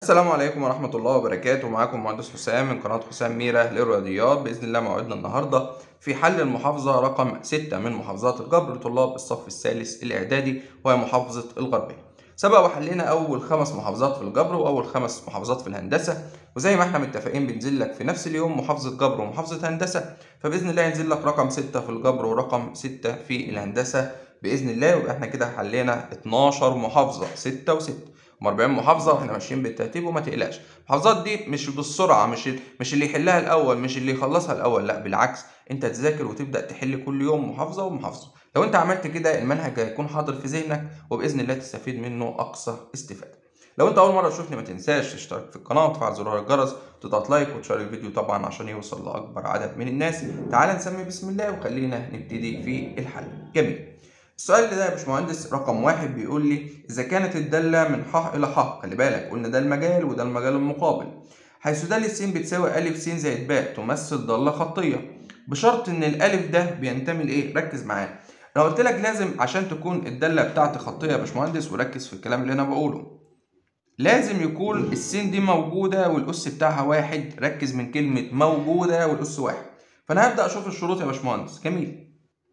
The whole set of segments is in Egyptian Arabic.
السلام عليكم ورحمة الله وبركاته معاكم مهندس حسام من قناة حسام ميرة للرياضيات بإذن الله موعدنا النهاردة في حل المحافظة رقم 6 من محافظات الجبر لطلاب الصف الثالث الإعدادي وهي محافظة الغربية سبق وحلينا أول خمس محافظات في الجبر وأول خمس محافظات في الهندسة وزي ما احنا متفقين بينزل لك في نفس اليوم محافظة جبر ومحافظة هندسة فبإذن الله ينزل لك رقم 6 في الجبر ورقم 6 في الهندسة بإذن الله ويبقى احنا كده حلينا 12 محافظة 6 و6 هم 40 محافظة واحنا ماشيين بالترتيب وما تقلقش، المحافظات دي مش بالسرعة مش مش اللي يحلها الأول مش اللي يخلصها الأول لا بالعكس أنت تذاكر وتبدأ تحل كل يوم محافظة ومحافظة، لو أنت عملت كده المنهج هيكون حاضر في ذهنك وبإذن الله تستفيد منه أقصى استفادة. لو أنت أول مرة تشوفني ما تنساش تشترك في القناة وتفعل زرار الجرس وتضغط لايك وتشارك الفيديو طبعا عشان يوصل لأكبر عدد من الناس، تعال نسمي بسم الله وخلينا نبتدي في الحل. جميل. السؤال ده يا باشمهندس رقم واحد بيقول لي إذا كانت الدالة من ح إلى ح خلي بالك قلنا ده المجال وده المجال المقابل حيث دالة س بتساوي أ س زائد باء تمثل ضالة خطية بشرط إن الألف ده بينتمي لإيه؟ ركز معايا أنا قلت لك لازم عشان تكون الدالة بتاعتي خطية يا باشمهندس وركز في الكلام اللي أنا بقوله لازم يكون السين دي موجودة والأس بتاعها واحد ركز من كلمة موجودة والأس واحد فأنا هبدأ أشوف الشروط يا باشمهندس جميل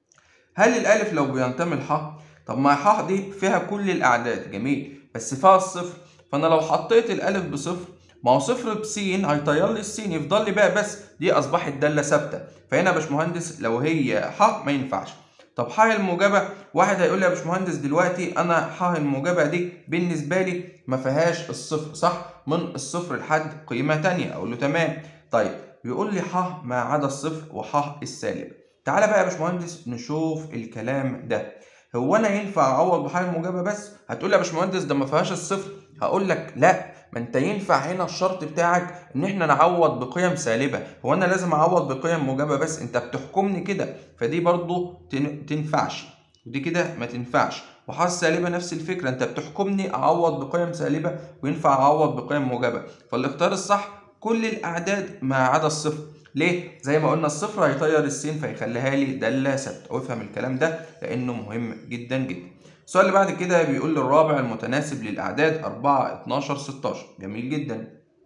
هل الالف لو بينتمي لح طب ما ح دي فيها كل الاعداد جميل بس فيها الصفر فانا لو حطيت الالف بصفر ما هو صفر بسين هيطير لي السين يفضل لي بقى بس دي اصبحت داله ثابته فهنا يا باشمهندس لو هي ح ما ينفعش طب ح الموجبه واحد هيقول لي يا باشمهندس دلوقتي انا ح الموجبه دي بالنسبه لي ما فيهاش الصفر صح من الصفر لحد قيمه تانية اقول له تمام طيب بيقول لي ح ما عدا الصفر وح السالب تعالى بقى يا باشمهندس نشوف الكلام ده هو انا ينفع اعوض بحاجه موجبه بس هتقول لي يا باشمهندس ده ما فيهاش الصفر هقول لك لا ما انت ينفع هنا الشرط بتاعك ان احنا نعوض بقيم سالبه هو انا لازم اعوض بقيم موجبه بس انت بتحكمني كده فدي برضو تن... تنفعش ودي كده ما تنفعش وحاص سالبه نفس الفكره انت بتحكمني اعوض بقيم سالبه وينفع اعوض بقيم موجبه فالاختيار الصح كل الاعداد ما عدا الصفر ليه؟ زي ما قلنا الصفر هيطير السين فيخليها لي دالة ثابتة وافهم الكلام ده لأنه مهم جدا جدا. السؤال اللي بعد كده بيقول لي الرابع المتناسب للأعداد 4 12 16 جميل جدا.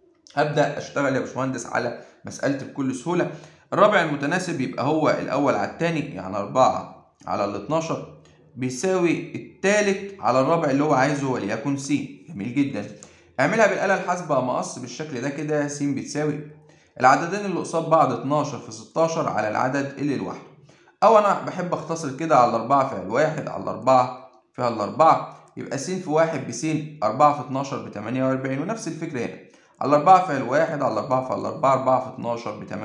هبدأ أشتغل يا باشمهندس على مسألتي بكل سهولة. الرابع المتناسب يبقى هو الأول على التاني يعني 4 على ال 12 بيساوي التالت على الرابع اللي هو عايزه وليكن س جميل جدا. اعملها بالآلة الحاسبة مقص بالشكل ده كده س بتساوي العددين اللي قصاد بعض 12 في 16 على العدد اللي لوحده او انا بحب اختصر كده على الاربعة فيها الواحد على الاربعة فيها الاربعة يبقى س في واحد بس 4 في 12 ب 48 ونفس الفكرة هنا على الاربعة فيها الواحد على الاربعة فيها الاربعة 4 في 12 ب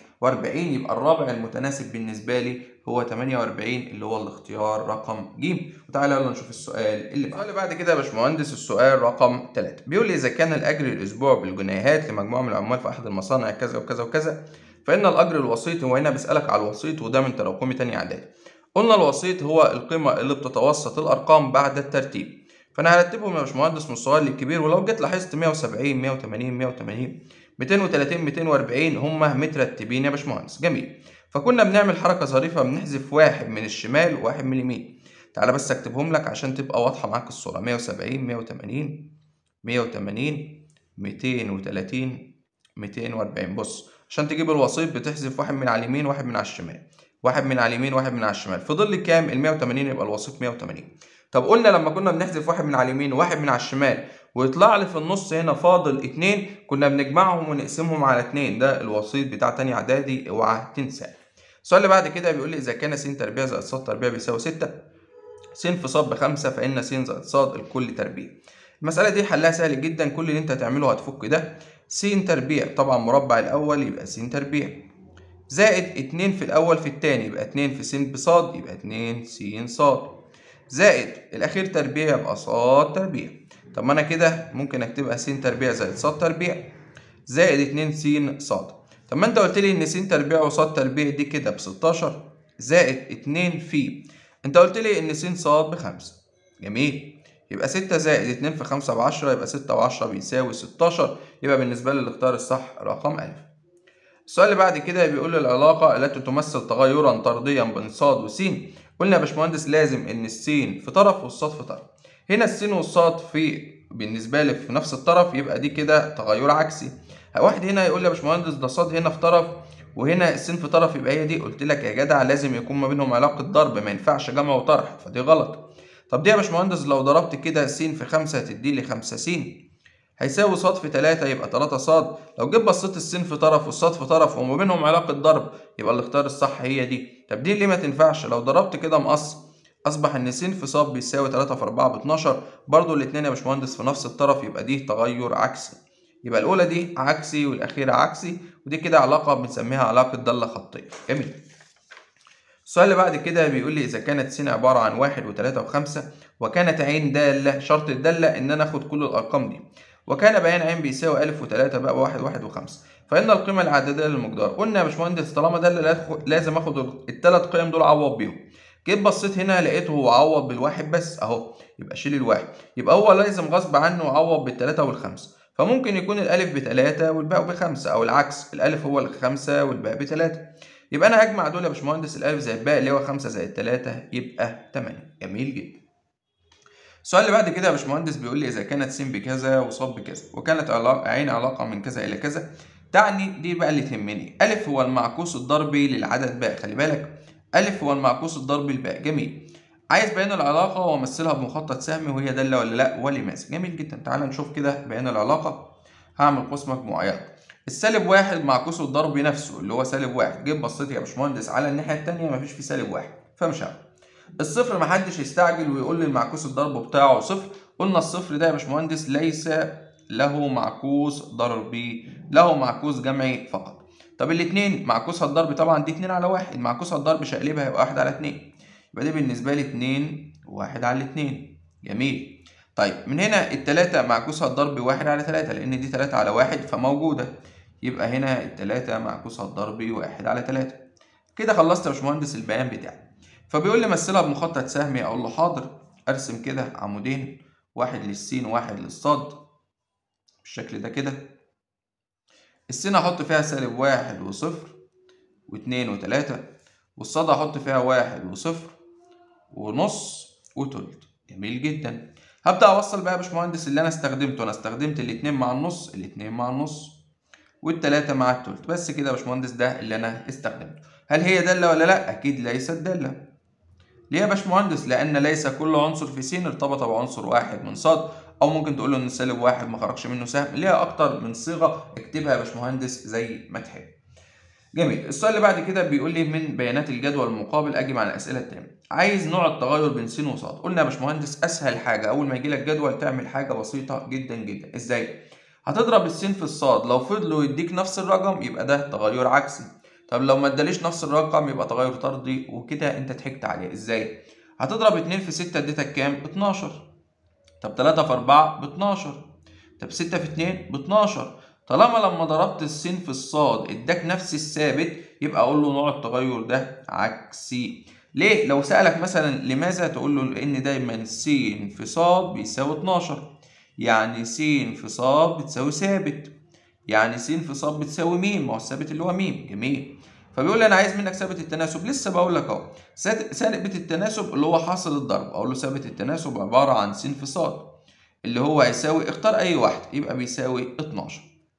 48 يبقى الرابع المتناسب بالنسبة لي هو 48 اللي هو الاختيار رقم ج وتعالى يلا نشوف السؤال اللي بعد اللي بعد كده يا باشمهندس السؤال رقم 3 بيقول لي اذا كان الاجر الاسبوع بالجنيهات لمجموعه من العمال في احد المصانع كذا وكذا وكذا فان الاجر الوسيط هو هنا بيسالك على الوسيط وده من تراكمي تاني اعدادي قلنا الوسيط هو القيمه اللي بتتوسط الارقام بعد الترتيب فانا هرتبهم يا باشمهندس من الصغير للكبير ولو جيت لاحظت 170 180 180 230 240 هم مترتبين يا باشمهندس جميل فكنا بنعمل حركة ظريفة بنحذف واحد من الشمال وواحد من اليمين تعالى بس اكتبهم لك عشان تبقى واضحة معاك الصورة 170 180 180 230 240 بص عشان تجيب الوسيط بتحذف واحد من على اليمين واحد من على الشمال واحد من على اليمين واحد من على الشمال فضل لي كام ال 180 يبقى الوسيط 180 طب قلنا لما كنا بنحذف واحد من على اليمين وواحد من على الشمال ويطلع لي في النص هنا فاضل اتنين كنا بنجمعهم ونقسمهم على اتنين ده الوسيط بتاع تاني اعدادي اوعى تنساه السؤال اللي بعد كده بيقول لي اذا كان س تربيع زائد ص تربيع بيساوي 6 س في ص بخمسة فان س زائد ص الكل تربيع المسألة دي حلها سهل جدا كل اللي انت هتعمله هتفك ده س تربيع طبعا مربع الاول يبقى س تربيع زائد اتنين في الاول في التاني يبقى اتنين في س بصاد يبقى اتنين س صاد زائد الاخير تربيع يبقى ص تربيع طب ما انا كده ممكن اكتبها س تربيع زائد ص تربيع زائد 2 س ص طب ما انت قلت لي ان س تربيع وص تربيع دي كده ب 16 زائد 2 في انت قلت لي ان س ص ب 5 جميل يبقى 6 زائد 2 في 5 ب 10 يبقى 6 و10 بيساوي 16 يبقى بالنسبة لي الاختيار الصح رقم ألف. السؤال اللي بعد كده بيقول لي العلاقة التي تمثل تغيرا طرديا بين ص وس قلنا يا باشمهندس لازم ان السين في طرف والصاد في طرف هنا السين والصاد في بالنسبه لي في نفس الطرف يبقى دي كده تغير عكسي واحد هنا يقول لي يا باشمهندس ده صاد هنا في طرف وهنا السين في طرف يبقى هي دي قلت لك يا جدع لازم يكون ما بينهم علاقه ضرب ما ينفعش جمع وطرح فدي غلط طب دي يا باشمهندس لو ضربت كده س في خمسة هتدي لي خمسة س هيساوي صاد في تلاتة يبقى تلاتة صاد لو جيت بصيت السين في طرف والصاد في طرف وما بينهم علاقة ضرب يبقى الاختيار الصح هي دي طب دي ليه ما تنفعش لو ضربت كده مقص أصبح إن س في صاد بيساوي تلاتة في أربعة باتناشر برضو الاتنين يا باشمهندس في نفس الطرف يبقى دي تغير عكسي يبقى الأولى دي عكسي والأخيرة عكسي ودي كده علاقة بنسميها علاقة دالة خطية جميل السؤال اللي بعد كده بيقول لي إذا كانت س عبارة عن واحد وتلاتة وخمسة وكانت عين دالة شرط الدالة إن أنا آخد كل الأرقام دي وكان بيان عين بيساوي ألف وتلاتة بقى واحد واحد وخمسة فإن القيمة العددية للمقدار قلنا يا باشمهندس طالما دالة لازم آخد التلات قيم دول أعوض بيهم جيت بصيت هنا لقيته هو عوض بالواحد بس أهو يبقى شيل الواحد يبقى هو لازم غصب عنه يعوض بالتلاتة والخمسة فممكن يكون الألف بتلاتة والباء بخمسة أو العكس الألف هو الخمسة والباء بتلاتة يبقى أنا هجمع دول يا باشمهندس الألف زائد الباء اللي هو خمسة زائد تلاتة يبقى تمانية جميل جدا السؤال اللي بعد كده يا باشمهندس بيقول لي إذا كانت س بكذا وص بكذا وكانت علاقة عين علاقة من كذا إلى كذا تعني دي بقى اللي تهمني ألف هو المعكوس الضربي للعدد باء خلي بالك ألف هو المعكوس الضربي لباء جميل عايز بيان العلاقة وأمثلها بمخطط سهمي وهي دالة ولا لأ ولماذا جميل جدا تعال نشوف كده بيان العلاقة هعمل قوس مجموعيات السالب واحد معكوسه الضربي نفسه اللي هو سالب واحد جيت بصيت يا باشمهندس على الناحية التانية مفيش فيه سالب واحد فمش هعمل الصفر محدش يستعجل ويقول لي المعكوس الضرب بتاعه صفر قلنا الصفر ده يا باشمهندس ليس له معكوس ضربي له معكوس جمعي فقط طب الاتنين معكوسها الضرب طبعا دي اتنين على واحد معكوسها الضرب شقلبها هيبقى واحد على اتنين يبقى دي بالنسبة لي اتنين واحد على الاتنين جميل طيب من هنا التلاتة معكوسها الضرب واحد على تلاتة لأن دي تلاتة على واحد فموجودة يبقى هنا التلاتة معكوسها الضرب واحد على تلاتة كده خلصت يا باشمهندس البيان بتاعي فبيقول لي مثلها بمخطط سهمي اقول له حاضر ارسم كده عمودين واحد للسين وواحد للصاد بالشكل ده كده السين هحط فيها سالب واحد وصفر واتنين وتلاتة والصاد هحط فيها واحد وصفر ونص وتلت جميل جدا هبدأ أوصل بقى يا باشمهندس اللي أنا استخدمته أنا استخدمت الاتنين مع النص الاتنين مع النص والتلاتة مع التلت بس كده يا باشمهندس ده اللي أنا استخدمته هل هي دالة ولا لأ؟ أكيد ليست دالة ليه يا باشمهندس؟ لأن ليس كل عنصر في س ارتبط بعنصر واحد من صاد أو ممكن تقول له إن سالب واحد ما خرجش منه سهم، ليها أكتر من صيغة اكتبها يا باشمهندس زي ما تحب. جميل، السؤال اللي بعد كده بيقول لي من بيانات الجدول المقابل أجب على الأسئلة التالية. عايز نوع التغير بين س وصاد، قلنا يا باشمهندس أسهل حاجة أول ما يجي لك جدول تعمل حاجة بسيطة جدا جدا، إزاي؟ هتضرب السين في الصاد لو فضلوا يديك نفس الرقم يبقى ده تغير عكسي. طب لو ما اداليش نفس الرقم يبقى تغير طردي وكده انت ضحكت عليه ازاي هتضرب 2 في 6 اديتك كام 12 طب 3 في 4 ب 12 طب 6 في 2 ب 12 طالما لما ضربت السين في الصاد اداك نفس الثابت يبقى اقول له نوع التغير ده عكسي ليه لو سالك مثلا لماذا تقول له لان دايما س في صاد بيساوي 12 يعني س في صاد بتساوي ثابت يعني س في صاد بتساوي م ما هو الثابت اللي هو م جميل فبيقول لي انا عايز منك ثابت التناسب لسه بقول لك اهو ثابت التناسب اللي هو حاصل الضرب اقول له ثابت التناسب عباره عن س في صاد اللي هو هيساوي اختار اي واحد يبقى بيساوي 12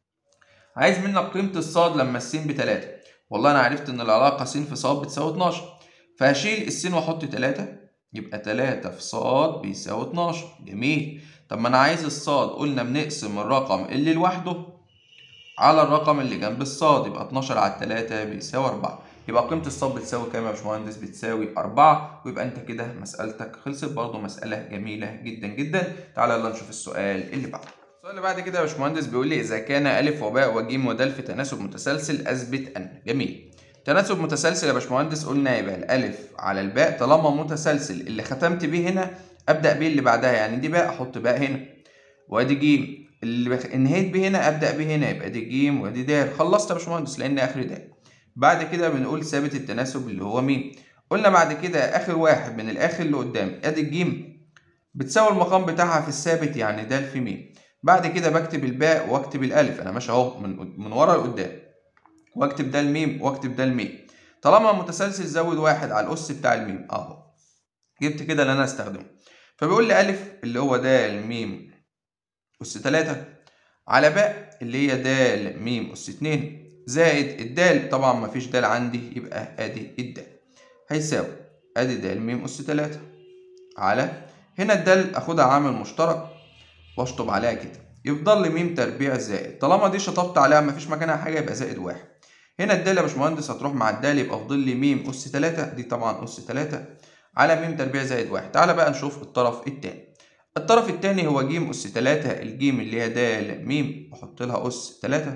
عايز منك قيمه الصاد لما السين بتلاتة والله انا عرفت ان العلاقه س في صاد بتساوي 12 فهشيل السين واحط 3 يبقى 3 في صاد بيساوي 12 جميل طب ما انا عايز الصاد قلنا بنقسم الرقم اللي لوحده على الرقم اللي جنب الصاد يبقى 12 على 3 بيساوي 4 يبقى قيمة الصاد بتساوي كام يا باشمهندس؟ بتساوي 4 ويبقى أنت كده مسألتك خلصت برضه مسألة جميلة جدا جدا تعالى يلا نشوف السؤال اللي بعده. السؤال اللي بعد كده يا باشمهندس بيقول لي إذا كان أ وباء وج ودال في تناسب متسلسل أثبت أن جميل. تناسب متسلسل يا باشمهندس قلنا يبقى الألف على الباء طالما متسلسل اللي ختمت بيه هنا أبدأ بيه اللي بعدها يعني دي باء أحط باء هنا وأدي ج اللي بخ... انهيت بيه هنا ابدا بيه هنا يبقى دي ج ودي د خلصت يا باشمهندس لان اخر د بعد كده بنقول ثابت التناسب اللي هو م قلنا بعد كده اخر واحد من الاخر اللي قدام ادي الجيم بتساوي المقام بتاعها في الثابت يعني د في م بعد كده بكتب الباء واكتب الالف انا ماشي اهو من من ورا لقدام واكتب ده الميم واكتب ده الميم طالما متسلسل زود واحد على الاس بتاع الميم اهو جبت كده اللي انا استخدمه فبيقول لي الف اللي هو د الميم أس تلاتة على باء اللي هي د م أس اتنين زائد الدال طبعا مفيش دال عندي يبقى ادي الدال هيساوي ادي د م أس تلاتة على هنا الدال اخدها عامل مشترك واشطب عليها كده يفضل لي م تربيع زائد طالما دي شطبت عليها مفيش مكانها حاجة يبقى زائد واحد هنا الدال يا باشمهندس هتروح مع الدال يبقى فاضل لي م أس تلاتة دي طبعا أس تلاتة على م تربيع زائد واحد تعالى بقى نشوف الطرف التاني الطرف التاني هو ج أس تلاتة الجيم اللي هي د م وأحط لها أس تلاتة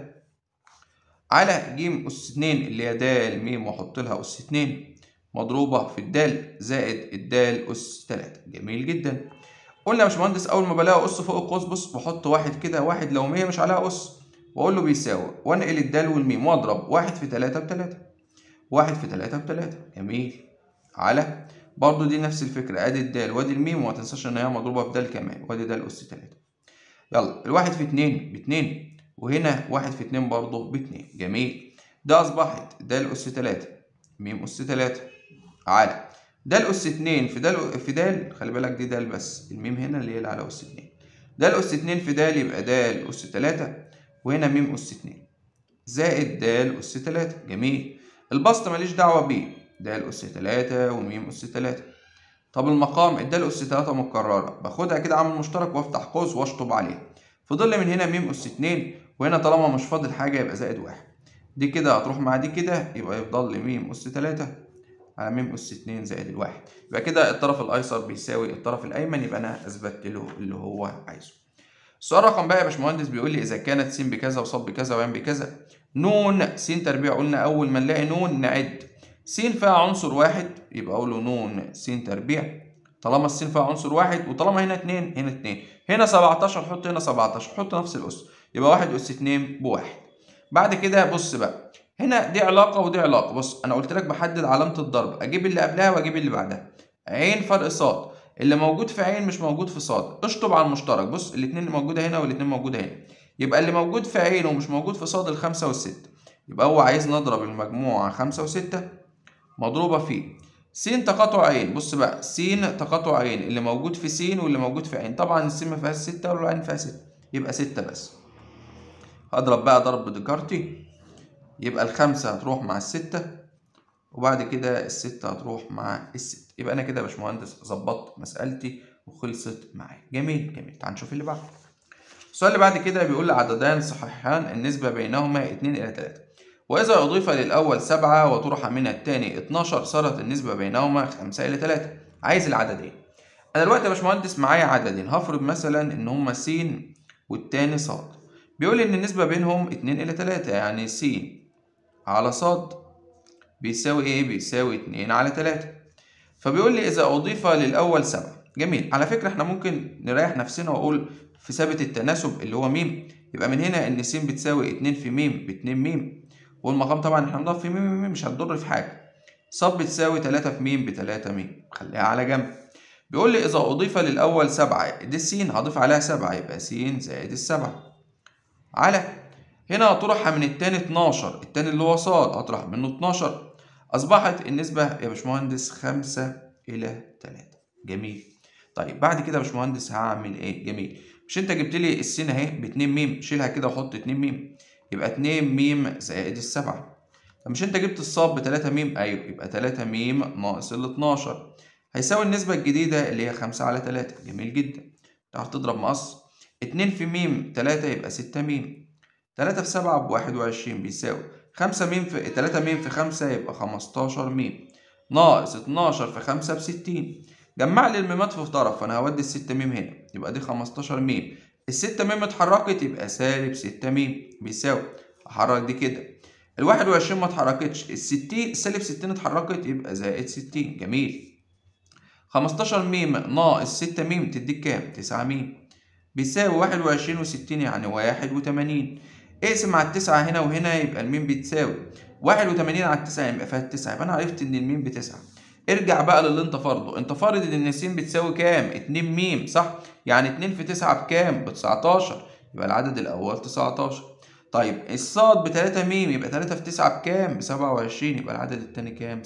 على ج أس اتنين اللي هي د م وأحط لها أس اتنين مضروبة في الدال زائد الدال أس تلاتة جميل جدا قلنا يا باشمهندس أول ما بلاقي أس فوق القوس بص بحط واحد كده واحد لو مية مش عليها أس وأقول له بيساوي وأنقل الدال والميم وأضرب واحد في تلاتة بتلاتة واحد في تلاتة بتلاتة جميل على برضو دي نفس الفكرة ادي الدال وادي الميم وما تنساش ان هي مضروبة في دال كمان وادي دال اس تلاتة يلا الواحد في اتنين باتنين وهنا واحد في اتنين برضو باتنين جميل ده اصبحت دال اس تلاتة ميم اس تلاتة على دال اس اتنين في دال في دال خلي بالك دي دال بس الميم هنا اللي هي اللي على اس اتنين دال اس اتنين في دال يبقى دال اس تلاتة وهنا ميم اس اتنين زائد دال اس تلاتة جميل البسط ماليش دعوة بيه د أس تلاتة وميم أس تلاتة طب المقام الدال أس تلاتة متكررة باخدها كده عامل مشترك وأفتح قوس وأشطب عليه فضل لي من هنا ميم أس اتنين وهنا طالما مش فاضل حاجة يبقى زائد واحد دي كده هتروح مع دي كده يبقى يفضل لي ميم أس تلاتة على ميم أس اتنين زائد الواحد يبقى كده الطرف الأيسر بيساوي الطرف الأيمن يبقى أنا أثبتت له اللي هو عايزه السؤال رقم بقى يا باشمهندس بيقول لي إذا كانت س بكذا وص بكذا ويم بكذا نون س تربيع قلنا أول ما نلاقي نون نعد س فيها عنصر واحد يبقى اقول له نون س تربيع طالما الس فيها عنصر واحد وطالما هنا اتنين هنا اتنين هنا 17 حط هنا 17 حط نفس الاس يبقى واحد اس اتنين بواحد بعد كده بص بقى هنا دي علاقة ودي علاقة بص أنا قلت لك بحدد علامة الضرب أجيب اللي قبلها وأجيب اللي بعدها عين فرق صاد اللي موجود في عين مش موجود في صاد اشطب على المشترك بص الاتنين موجودة هنا والاتنين موجودة هنا يبقى اللي موجود في عين ومش موجود في صاد الخمسة والستة يبقى هو عايز نضرب المجموعة خمسة وستة مضروبة في س تقاطع عين بص بقى س تقاطع عين اللي موجود في س واللي موجود في عين طبعا الس ما فيهاش ستة والعين فيها ستة يبقى ستة بس هضرب بقى ضرب ديكارتي يبقى الخمسة هتروح مع الستة وبعد كده الستة هتروح مع الستة يبقى أنا كده يا باشمهندس ظبطت مسألتي وخلصت معايا جميل جميل تعال نشوف اللي بعده السؤال اللي بعد كده بيقول لي عددان صحيحان النسبة بينهما 2 إلى 3 وإذا أضيف للأول سبعة وطرح من الثاني 12 صارت النسبة بينهما 5 إلى 3 عايز العددين أنا دلوقتي يا باشمهندس معايا عددين هفرض مثلا إن هما س والتاني ص بيقول لي إن النسبة بينهم 2 إلى 3 يعني س على ص بيساوي إيه؟ بيساوي 2 على 3 فبيقول لي إذا أضيف للأول سبعة جميل على فكرة إحنا ممكن نريح نفسنا وأقول في ثابت التناسب اللي هو م يبقى من هنا إن س بتساوي 2 في م ب 2 م والمقام طبعا احنا بنضرب في م م مش هتضر في حاجة ص بتساوي 3 في م ب 3 م خليها على جنب بيقول لي إذا أضيف للأول سبعة دي س هضيف عليها سبعة يبقى س زائد السبعة على هنا هطرحها من التاني 12 التاني اللي هو ص هطرح منه 12 أصبحت النسبة يا باشمهندس 5 إلى 3 جميل طيب بعد كده يا باشمهندس هعمل إيه؟ جميل مش أنت جبت لي السين أهي ب 2 م شيلها كده وحط 2 م يبقى 2 م زائد السبعة طب مش انت جبت الصاد ب 3 م ايوه يبقى 3 م ناقص ال 12 هيساوي النسبة الجديدة اللي هي 5 على 3 جميل جدا تعرف تضرب مقص 2 في م 3 يبقى 6 م 3 في 7 ب 21 بيساوي 5 م في 3 م في 5 يبقى 15 م ناقص 12 في 5 ب 60 جمع لي الميمات في طرف فانا هودي ال 6 م هنا يبقى دي 15 م الستة م اتحركت يبقى سالب ستة م بيساوي أحرك دي كده الواحد وعشرين ما اتحركتش الستين سالب ستين اتحركت يبقى زائد ستين جميل خمستاشر م ناقص ستة م تديك كام؟ تسعة م بيساوي واحد وعشرين وستين يعني واحد وتمانين اقسم على التسعة هنا وهنا يبقى الميم بتساوي واحد وتمانين على التسعة يبقى فيها التسعة يبقى أنا عرفت إن الميم بتسعة ارجع بقى للي انت فرضه انت فارض ان س بتساوي كام 2 م صح يعني 2 في 9 بكام ب 19 يبقى العدد الاول 19 طيب الصاد ب 3 م يبقى 3 في 9 بكام ب 27 يبقى العدد الثاني كام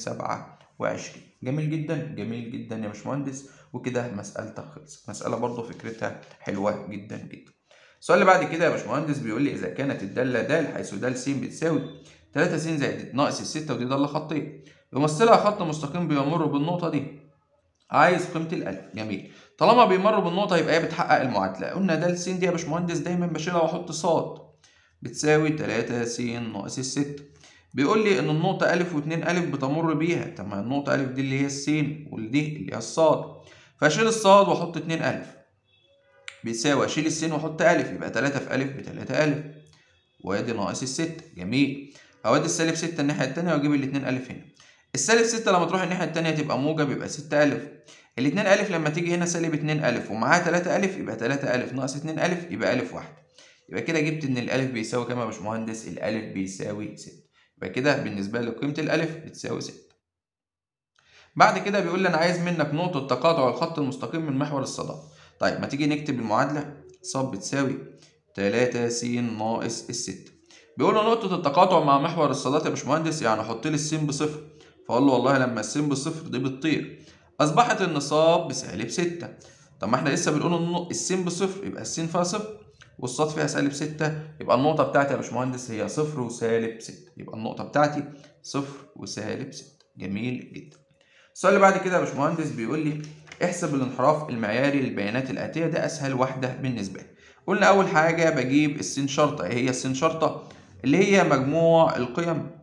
27 جميل جدا جميل جدا يا باشمهندس وكده مسألتك خلصت مسألة برضه فكرتها حلوة جدا جدا السؤال اللي بعد كده يا باشمهندس بيقول لي اذا كانت الداله د حيث د س بتساوي 3 س زائد ناقص الستة ودي داله خطيه يمثلها خط مستقيم بيمر بالنقطه دي عايز قيمه الالف جميل طالما بيمر بالنقطه يبقى هي بتحقق المعادله قلنا د س دي يا باشمهندس دايما بشيلها واحط صاد بتساوي 3 س ناقص الستة بيقول لي ان النقطه ا و2 ا بتمر بيها طب ما النقطه ا دي اللي هي السين ودي اللي هي الصاد فاشيل الصاد واحط 2 ا بيساوي اشيل السين واحط ا يبقى 3 في ا ب 3 ا وادي ناقص الستة جميل اودي السالب 6 الناحيه الثانيه واجيب ال 2 ا هنا السالب 6 لما تروح الناحيه الثانيه تبقى موجب يبقى 6 ا ال 2 ا لما تيجي هنا سالب 2 ا ومعاها 3 ا يبقى 3 ا ناقص 2 ا يبقى ا واحد يبقى كده جبت ان الالف بيساوي كام يا باشمهندس الالف بيساوي 6 يبقى كده بالنسبه لي قيمه الالف بتساوي 6 بعد كده بيقول لي انا عايز منك نقطه تقاطع الخط المستقيم من محور الصدى طيب ما تيجي نكتب المعادله ص بتساوي 3 س ناقص الستة بيقول له نقطة التقاطع مع محور الصادات يا باشمهندس يعني حط لي السين بصفر فأقول له والله لما السين بصفر دي بتطير أصبحت النصاب بسالب ستة طب ما احنا لسه بنقول ان السين بصفر يبقى السين فيها صفر والصاد فيها سالب ستة يبقى النقطة بتاعتي يا باشمهندس هي صفر وسالب ستة يبقى النقطة بتاعتي صفر وسالب ستة جميل جدا السؤال اللي بعد كده يا باشمهندس بيقول لي احسب الانحراف المعياري للبيانات الآتية ده أسهل واحدة بالنسبة لي قلنا أول حاجة بجيب السين شرطة إيه هي السين شرطة اللي هي مجموع القيم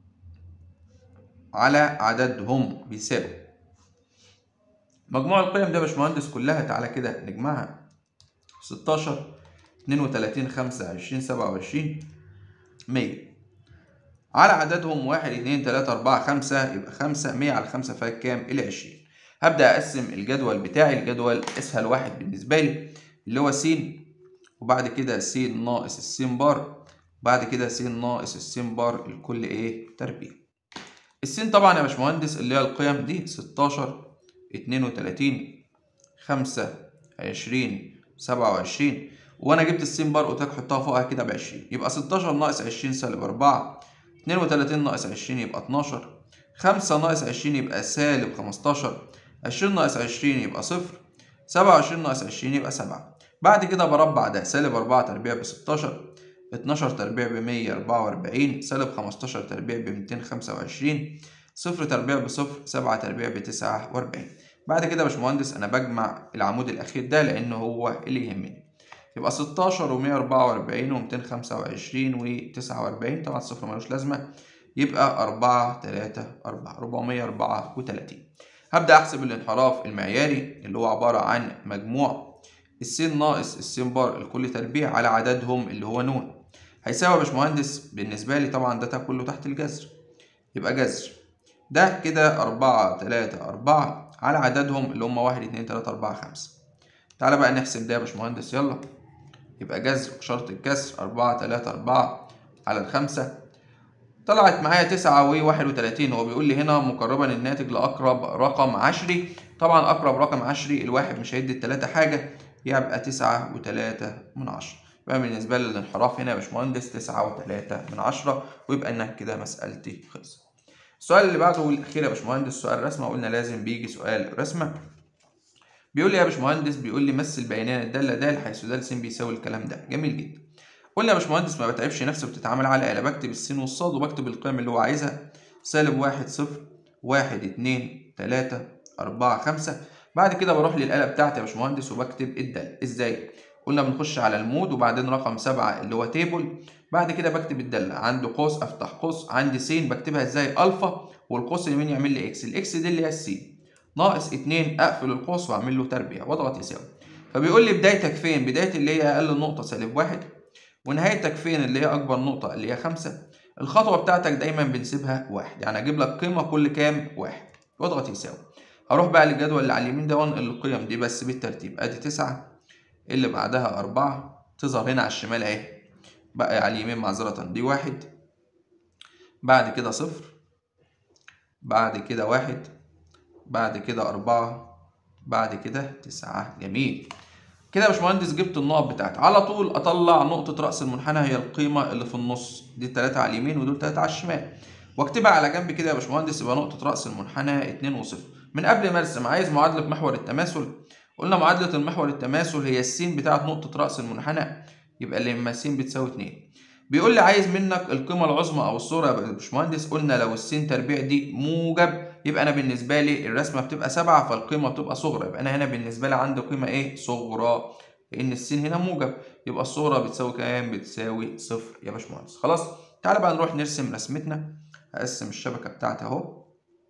على عددهم بيساوي مجموع القيم ده يا باشمهندس كلها تعالى كده نجمعها 16 32 5 20 27 100 على عددهم 1 2 3 4 5 يبقى 5 100 على 5 فيها كام؟ ال 20 هبدأ أقسم الجدول بتاعي الجدول أسهل واحد بالنسبة لي اللي هو س وبعد كده س ناقص الس بار بعد كده س ناقص الس بار الكل إيه؟ تربيع السين طبعا يا باشمهندس اللي هي القيم دي 16 32 5 20 27 وانا جبت السين بار قلت لك حطها فوقها كده ب 20 يبقى 16 ناقص 20 سالب 4 32 ناقص 20 يبقى 12 5 ناقص 20 يبقى سالب 15 20 ناقص 20 يبقى صفر 27 ناقص 20 يبقى 7 بعد كده بربع ده سالب 4 تربيع ب 16 12 تربيع ب 144 سالب 15 تربيع ب 225 صفر تربيع بصفر 7 تربيع ب 49 بعد كده يا باشمهندس انا بجمع العمود الاخير ده لان هو اللي يهمني يبقى 16 و144 و225 و49 طبعا الصفر ملوش لازمة يبقى 4 3 4 434 هبدأ أحسب الانحراف المعياري اللي هو عبارة عن مجموع السين ناقص السين بار الكل تربيع على عددهم اللي هو نون هيساوي يا باشمهندس بالنسبة لي طبعا ده كله تحت الجذر يبقى جذر ده كده أربعة تلاتة أربعة على عددهم اللي هم واحد اتنين تلاتة أربعة خمسة تعالى بقى نحسب ده يا باشمهندس يلا يبقى جذر شرط الكسر أربعة تلاتة أربعة على الخمسة طلعت معايا تسعة وواحد وتلاتين هو بيقول لي هنا مقربا الناتج لأقرب رقم عشري طبعا أقرب رقم عشري الواحد مش هيدي التلاتة حاجة يبقى تسعة وتلاتة من عشرة يبقى بالنسبة لي الانحراف هنا يا باشمهندس تسعة وتلاتة من عشرة ويبقى إنها كده مسألتي خلصت السؤال اللي بعده والأخير يا باشمهندس سؤال رسمة قلنا لازم بيجي سؤال رسمة بيقول لي يا باشمهندس بيقول لي مثل بيانات الدالة د حيث د س بيساوي الكلام ده جميل جدا قلنا يا باشمهندس ما بتعبش نفسي وبتتعامل على آلة بكتب السين والصاد وبكتب القيم اللي هو عايزها سالب واحد صفر واحد اتنين تلاتة أربعة خمسة بعد كده بروح للآلة بتاعتي يا باشمهندس وبكتب الدالة ازاي؟ قلنا بنخش على المود وبعدين رقم سبعة اللي هو تيبل بعد كده بكتب الدالة عندي قوس أفتح قوس عندي س بكتبها ازاي ألفا والقوس اليمين يعمل لي إكس الإكس دي اللي هي السين ناقص اتنين اقفل القوس واعمل له تربيع واضغط يساوي فبيقول لي بدايتك فين بدايه اللي هي اقل نقطه سالب واحد ونهايتك فين اللي هي اكبر نقطه اللي هي خمسة الخطوه بتاعتك دايما بنسيبها واحد يعني اجيب لك قيمه كل كام واحد واضغط يساوي هروح بقى للجدول اللي على اليمين ده وانقل القيم دي بس بالترتيب ادي تسعة اللي بعدها أربعة تظهر هنا على الشمال اهي بقى على اليمين معذرة دي واحد بعد كده صفر بعد كده واحد بعد كده أربعة بعد كده تسعة جميل كده يا باشمهندس جبت النقط بتاعتي على طول أطلع نقطة رأس المنحنى هي القيمة اللي في النص دي التلاتة على اليمين ودول تلاتة على الشمال واكتبها على جنب كده يا باشمهندس يبقى نقطة رأس المنحنى اتنين وصفر من قبل ما ارسم عايز معادلة محور التماثل قلنا معادلة المحور التماثل هي السين بتاعت نقطة رأس المنحنى يبقى لما س بتساوي 2 بيقول لي عايز منك القيمة العظمى أو الصورة يا باشمهندس قلنا لو الس تربيع دي موجب يبقى أنا بالنسبة لي الرسمة بتبقى سبعة فالقيمة بتبقى صغرى يبقى أنا هنا بالنسبة لي عندي قيمة إيه؟ صغرى لأن الس هنا موجب يبقى الصغرى بتساوي كام؟ بتساوي صفر يا باشمهندس خلاص تعالى بقى نروح نرسم رسمتنا هقسم الشبكة بتاعتي أهو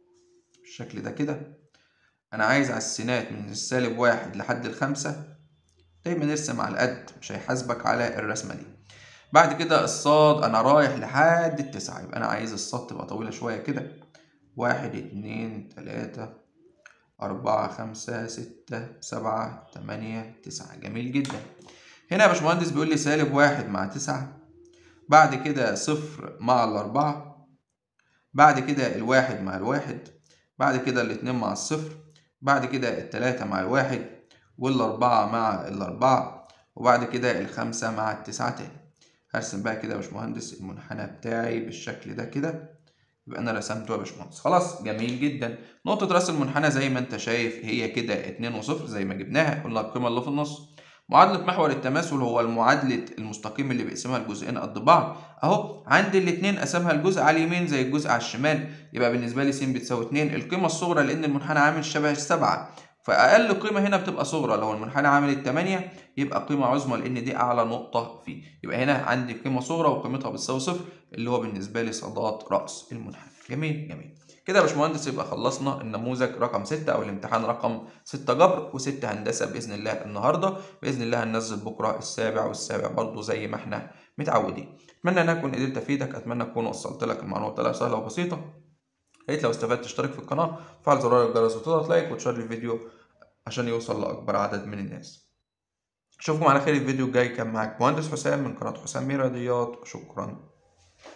بالشكل ده كده أنا عايز على السينات من السالب واحد لحد الخمسة دايما نرسم على القد مش هيحاسبك على الرسمة دي بعد كده الصاد أنا رايح لحد التسعة يبقى أنا عايز الصاد تبقى طويلة شوية كده واحد اتنين تلاتة أربعة خمسة ستة سبعة تمانية تسعة جميل جدا هنا يا باشمهندس بيقول لي سالب واحد مع تسعة بعد كده صفر مع الأربعة بعد كده الواحد مع الواحد بعد كده الاتنين مع الصفر بعد كده التلاتة مع الواحد والأربعة مع الأربعة وبعد كده الخمسة مع التسعة تاني هرسم بقى كده يا باشمهندس المنحنى بتاعي بالشكل ده كده يبقى أنا رسمته يا باشمهندس خلاص جميل جدا نقطة رأس المنحنى زي ما أنت شايف هي كده اتنين وصفر زي ما جبناها قلنا القيمة اللي في النص معادلة محور التماثل هو المعادلة المستقيم اللي بيقسمها الجزئين قد بعض اهو عندي الاتنين قسمها الجزء على اليمين زي الجزء على الشمال يبقى بالنسبة لي س بتساوي 2 القيمة الصغرى لأن المنحنى عامل شبه السبعة فأقل قيمة هنا بتبقى صغرى لو المنحنى عامل التمانية يبقى قيمة عظمى لأن دي أعلى نقطة فيه يبقى هنا عندي قيمة صغرى وقيمتها بتساوي صفر اللي هو بالنسبة لي صادات رأس المنحنى جميل جميل كده يا باشمهندس يبقى خلصنا النموذج رقم 6 او الامتحان رقم 6 جبر و6 هندسه باذن الله النهارده باذن الله هننزل بكره السابع والسابع برضو زي ما احنا متعودين اتمنى ان اكون قدرت افيدك اتمنى اكون وصلت لك المعلومه بطريقه سهله وبسيطه يا ريت لو استفدت تشترك في القناه وفعل زرار الجرس وتضغط لايك وتشير الفيديو عشان يوصل لاكبر عدد من الناس اشوفكم على خير الفيديو الجاي كان معاك مهندس حسام من قناه حسام رياضيات وشكرا